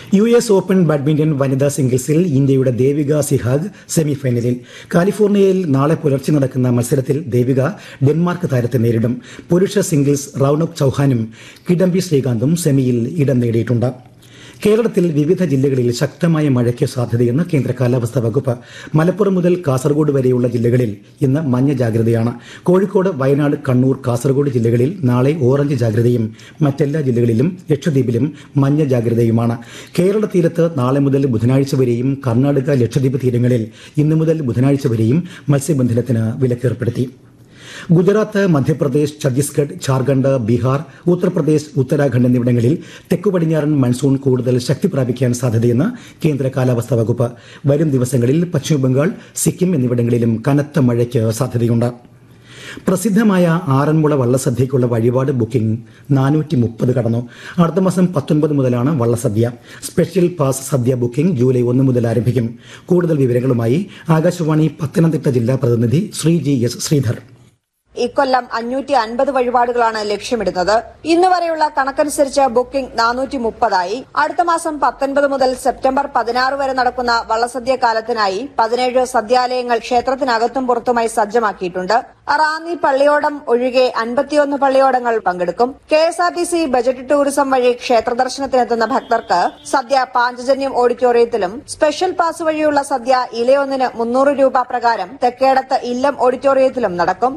U S open badminton വനിതാ സിംഗിൾസിൽ ഇന്ത്യയുടെ ദേവിക സിഹാഗ് സെമിഫൈനലിൽ കാലിഫോർണിയയിൽ നാളെ പുലർച്ചെ നടക്കുന്ന മത്സരത്തിൽ ദേവിക ഡെൻമാർക്ക് താരത്തെ നേരിടും പുരുഷ സിംഗിൾസ് റൌണക് ചൌഹാനും കിഡംബി ശ്രീകാന്തും സെമിയിൽ ഇടം നേടിയിട്ടുണ്ട് കേരളത്തിൽ വിവിധ ജില്ലകളിൽ ശക്തമായ മഴയ്ക്ക് സാധ്യതയെന്ന് കേന്ദ്ര കാലാവസ്ഥാ വകുപ്പ് മലപ്പുറം മുതൽ കാസർഗോഡ് വരെയുള്ള ജില്ലകളിൽ ഇന്ന് മഞ്ഞ ജാഗ്രതയാണ് കോഴിക്കോട് വയനാട് കണ്ണൂർ കാസർഗോഡ് ജില്ലകളിൽ നാളെ ഓറഞ്ച് ജാഗ്രതയും മറ്റെല്ലാ ജില്ലകളിലും ലക്ഷദ്വീപിലും മഞ്ഞ ജാഗ്രതയുമാണ് കേരള തീരത്ത് നാളെ മുതൽ ബുധനാഴ്ച വരെയും കർണാടക ലക്ഷദ്വീപ് തീരങ്ങളിൽ ഇന്നു മുതൽ ബുധനാഴ്ച വരെയും മത്സ്യബന്ധനത്തിന് വിലക്കേർപ്പെടുത്തി ഗുജറാത്ത് മധ്യപ്രദേശ് ഛത്തീസ്ഗഡ് ഝാർഖണ്ഡ് ബീഹാർ ഉത്തർപ്രദേശ് ഉത്തരാഖണ്ഡ് എന്നിവിടങ്ങളിൽ തെക്കു പടിഞ്ഞാറൻ മൺസൂൺ കൂടുതൽ ശക്തി പ്രാപിക്കാൻ സാധ്യതയെന്ന് കേന്ദ്ര കാലാവസ്ഥാ വകുപ്പ് വരും ദിവസങ്ങളിൽ പശ്ചിമബംഗാൾ സിക്കിം എന്നിവിടങ്ങളിലും കനത്ത മഴയ്ക്ക് സാധ്യതയുണ്ട് പ്രസിദ്ധമായ ആറന്മുള വള്ളസദ്യയ്ക്കുള്ള വഴിപാട് ബുക്കിംഗ് നാനൂറ്റി മുപ്പത് കടന്നു അടുത്ത മാസം പത്തൊൻപത് മുതലാണ് വള്ളസദ്യ സ്പെഷ്യൽ പാസ് സദ്യ ബുക്കിംഗ് ജൂലൈ ഒന്ന് മുതൽ ആരംഭിക്കും കൂടുതൽ വിവരങ്ങളുമായി ആകാശവാണി പത്തനംതിട്ട ജില്ലാ പ്രതിനിധി ശ്രീ ജി എസ് ശ്രീധർ ഇക്കൊല്ലം അഞ്ഞൂറ്റി അൻപത് വഴിപാടുകളാണ് ലക്ഷ്യമിടുന്നത് ഇന്ന് വരെയുള്ള കണക്കനുസരിച്ച് ബുക്കിംഗ് നാനൂറ്റി മുപ്പതായി അടുത്ത മാസം പത്തൊൻപത് മുതൽ സെപ്റ്റംബർ പതിനാറ് വരെ നടക്കുന്ന വള്ളസദ്യ കാലത്തിനായി പതിനേഴ് സദ്യാലയങ്ങൾ ക്ഷേത്രത്തിനകത്തും പുറത്തുമായി സജ്ജമാക്കിയിട്ടുണ്ട് റാന്നി പള്ളിയോടം ഒഴികെ അൻപത്തിയൊന്ന് പള്ളിയോടങ്ങൾ പങ്കെടുക്കും K S R T C budget tourism വഴി ക്ഷേത്ര ദർശനത്തിനെത്തുന്ന ഭക്തർക്ക് സദ്യ പാഞ്ചജന്യം ഓഡിറ്റോറിയത്തിലും സ്പെഷ്യൽ പാസ് വഴിയുള്ള സദ്യ ഇലയൊന്നിന് മുന്നൂറ് രൂപ പ്രകാരം തെക്കേടത്ത് ഇല്ലം ഓഡിറ്റോറിയത്തിലും നടക്കും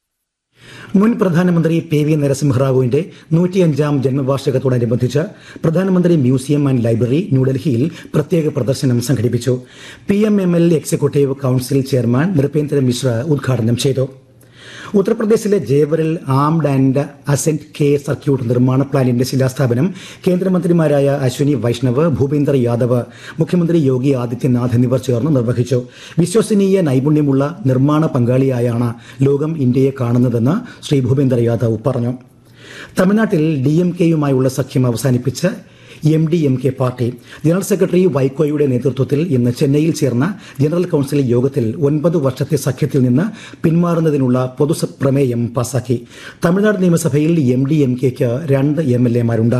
മുൻ പ്രധാനമന്ത്രി പി വി നരസിംഹറാവുവിന്റെ നൂറ്റിയഞ്ചാം ജന്മവാർഷികത്തോടനുബന്ധിച്ച് പ്രധാനമന്ത്രി മ്യൂസിയം ആൻഡ് ലൈബ്രറി ന്യൂഡൽഹിയിൽ പ്രത്യേക പ്രദർശനം സംഘടിപ്പിച്ചു P M M L executive council chairman Nripendra Mishra ഉദ്ഘാടനം ചെയ്തു ഉത്തർപ്രദേശിലെ ജേവറിൽ ആംഡ് ആൻഡ് അസെന്റ് കെ സർക്യൂട്ട് നിർമ്മാണ പ്ലാനിന്റെ ശിലാസ്ഥാപനം കേന്ദ്രമന്ത്രിമാരായ അശ്വിനി വൈഷ്ണവ് ഭൂപേന്ദർ യാദവ് മുഖ്യമന്ത്രി യോഗി ആദിത്യനാഥ് എന്നിവർ ചേർന്ന് നിർവഹിച്ചു വിശ്വസനീയ നൈപുണ്യമുള്ള നിർമ്മാണ പങ്കാളിയായാണ് ലോകം ഇന്ത്യയെ കാണുന്നതെന്ന് ശ്രീ ഭൂപേന്ദർ യാദവ് പറഞ്ഞു തമിഴ്നാട്ടിൽ ഡി എം കെയുമായുള്ള സഖ്യം അവസാനിപ്പിച്ച് M D M K party general secretary വൈക്കോയുടെ നേതൃത്വത്തിൽ ഇന്ന് ചെന്നൈയിൽ ചേർന്ന ജനറൽ കൌൺസിൽ യോഗത്തിൽ ഒൻപത് വർഷത്തെ സഖ്യത്തിൽ നിന്ന് പിന്മാറുന്നതിനുള്ള പൊതു പ്രമേയം പാസാക്കി തമിഴ്നാട് നിയമസഭയിൽ എം ഡി എം കെക്ക് രണ്ട് എം എൽ എമാരുണ്ട്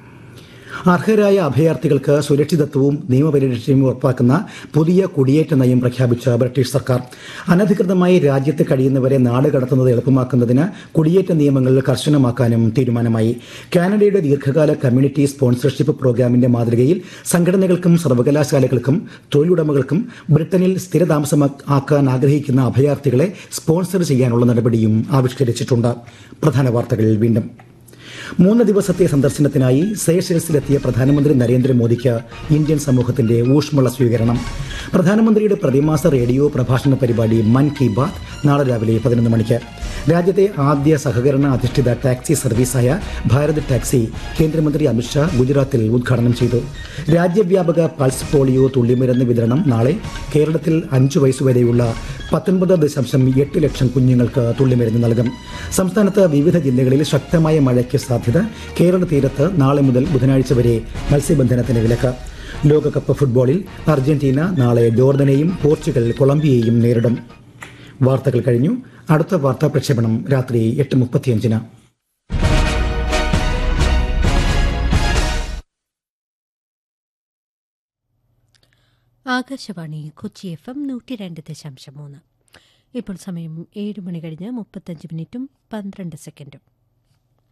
അർഹരായ അഭയാർത്ഥികൾക്ക് സുരക്ഷിതത്വവും നിയമപരിരക്ഷയും ഉറപ്പാക്കുന്ന പുതിയ കുടിയേറ്റ നയം പ്രഖ്യാപിച്ച ബ്രിട്ടീഷ് സർക്കാർ അനധികൃതമായി രാജ്യത്ത് കഴിയുന്നവരെ നാട് കടത്തുന്നത് എളുപ്പമാക്കുന്നതിന് കുടിയേറ്റ നിയമങ്ങൾ കർശനമാക്കാനും തീരുമാനമായി കാനഡയുടെ ദീർഘകാല കമ്മ്യൂണിറ്റി സ്പോൺസർഷിപ്പ് പ്രോഗ്രാമിന്റെ മാതൃകയിൽ സംഘടനകൾക്കും സർവകലാശാലകൾക്കും തൊഴിലുടമകൾക്കും ബ്രിട്ടനിൽ സ്ഥിരതാമസമാക്കാൻ ആഗ്രഹിക്കുന്ന അഭയാർത്ഥികളെ സ്പോൺസർ ചെയ്യാനുള്ള നടപടിയും ആവിഷ്കരിച്ചിട്ടുണ്ട് പ്രധാന വാർത്തകൾ വീണ്ടും മൂന്ന് ദിവസത്തെ സന്ദർശനത്തിനായി സേഷൽസിലെത്തിയ പ്രധാനമന്ത്രി നരേന്ദ്രമോദിക്ക് ഇന്ത്യൻ സമൂഹത്തിന്റെ ഊഷ്മള സ്വീകരണം പ്രധാനമന്ത്രിയുടെ പ്രതിമാസ റേഡിയോ പ്രഭാഷണ പരിപാടി മൻ കി ബാത് നാളെ രാവിലെ പതിനൊന്ന് മണിക്ക് രാജ്യത്തെ ആദ്യ സഹകരണ അധിഷ്ഠിത ടാക്സി സർവീസായ ഭാരത് ടാക്സി കേന്ദ്രമന്ത്രി അമിത്ഷാ ഗുജറാത്തിൽ ഉദ്ഘാടനം ചെയ്തു രാജ്യവ്യാപക പൾസ് പോളിയോ തുള്ളിമരുന്ന് വിതരണം നാളെ കേരളത്തിൽ അഞ്ചു വയസ്സുവരെയുള്ള പത്തൊൻപത് ദശാംശം എട്ട് ലക്ഷം കുഞ്ഞുങ്ങൾക്ക് തുള്ളിമരുന്ന് നൽകും സംസ്ഥാനത്ത് വിവിധ ജില്ലകളിൽ ശക്തമായ മഴയ്ക്ക് സാധ്യത കേരള തീരത്ത് നാളെ മുതൽ ബുധനാഴ്ച വരെ മത്സ്യബന്ധനത്തിന് വിലക്ക് ലോകകപ്പ് ഫുട്ബോളിൽ അർജന്റീന നാളെ ജോർദനെയും പോർച്ചുഗൽ കൊളംബിയയെയും നേരിടും വാർത്തകൾ കഴിഞ്ഞു അടുത്ത വാർത്താ പ്രക്ഷേപണം രാത്രി എട്ട് മുപ്പത്തിയഞ്ചിന് ആകാശവാണി കൊച്ചി എഫ് എം നൂറ്റി രണ്ട് ദശാംശം മൂന്ന് ഇപ്പോൾ സമയം ഏഴ് മണി കഴിഞ്ഞ് മുപ്പത്തഞ്ച് മിനിറ്റും പന്ത്രണ്ട് സെക്കൻഡും